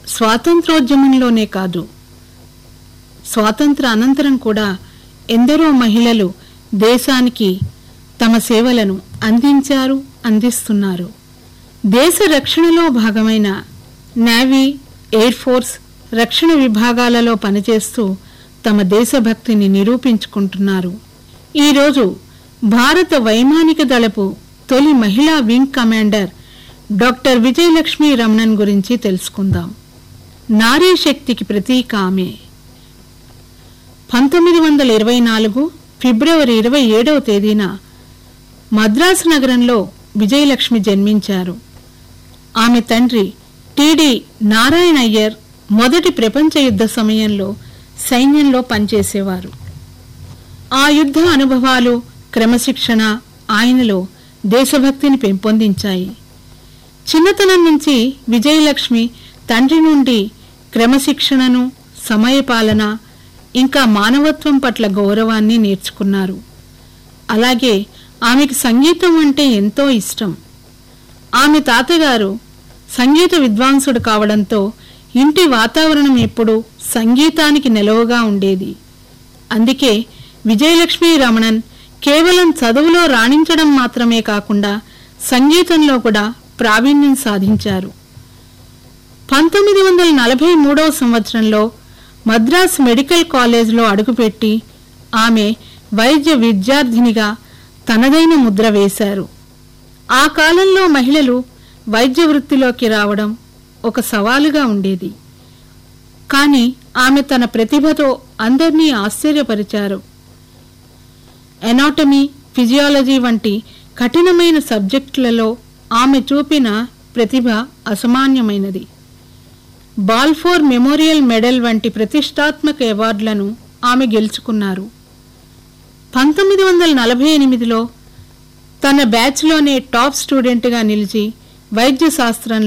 స్వాతంత్రోద్యమంలోనే కాదు స్వాతంత్ర అనంతరం కూడా ఎందరో మహిళలు దేశానికి తమ సేవలను అందించారు అందిస్తున్నారు దేశ రక్షణలో భాగమైన నేవీ ఎయిర్ ఫోర్స్ రక్షణ విభాగాలలో పనిచేస్తూ తమ దేశభక్తిని నిరూపించుకుంటున్నారు ఈరోజు భారత వైమానిక దళపు తొలి మహిళా wing commander doctor Vijayalakshmi Ramanan గురించి తెలుసుకుందాం నారీ శక్తికి ప్రతీక ఆమె పంతొమ్మిది వందల ఇరవై నాలుగు ఫిబ్రవరి ఇరవై ఏడవ తేదీన మద్రాసు నగరంలో విజయలక్ష్మి జన్మించారు ఆమె తండ్రి టిడి నారాయణ అయ్యర్ మొదటి ప్రపంచ యుద్ధ సమయంలో సైన్యంలో పనిచేసేవారు ఆ యుద్ధ అనుభవాలు క్రమశిక్షణ ఆయనలో దేశభక్తిని పెంపొందించాయి చిన్నతనం నుంచి విజయలక్ష్మి తండ్రి నుండి క్రమశిక్షణను సమయపాలన ఇంకా మానవత్వం పట్ల గౌరవాన్ని నేర్చుకున్నారు అలాగే ఆమెకు సంగీతం అంటే ఎంతో ఇష్టం ఆమె తాతగారు సంగీత విద్వాంసుడు కావడంతో ఇంటి వాతావరణం ఎప్పుడూ సంగీతానికి నిలవుగా ఉండేది అందుకే విజయలక్ష్మి రమణన్ కేవలం చదువులో రాణించడం మాత్రమే కాకుండా సంగీతంలో కూడా ప్రావీణ్యం సాధించారు పంతొమ్మిది వందల నలభై మూడవ సంవత్సరంలో మద్రాస్ మెడికల్ కాలేజ్లో అడుగుపెట్టి ఆమె వైద్య విద్యార్థినిగా తనదైన ముద్ర వేశారు ఆ కాలంలో మహిళలు వైద్య వృత్తిలోకి రావడం ఒక సవాలుగా ఉండేది కానీ ఆమె తన ప్రతిభతో అందర్నీ ఆశ్చర్యపరిచారు ఎనాటమీ ఫిజియాలజీ వంటి కఠినమైన సబ్జెక్టులలో ఆమె చూపిన ప్రతిభ అసామాన్యమైనది బాల్ఫోర్ మెమోరియల్ మెడల్ వంటి ప్రతిష్టాత్మక అవార్డులను ఆమె గెలుచుకున్నారు పంతొమ్మిది వందల నలభై ఎనిమిదిలో తన బ్యాచ్లోనే టాప్ స్టూడెంట్గా నిలిచి వైద్య శాస్త్రంలో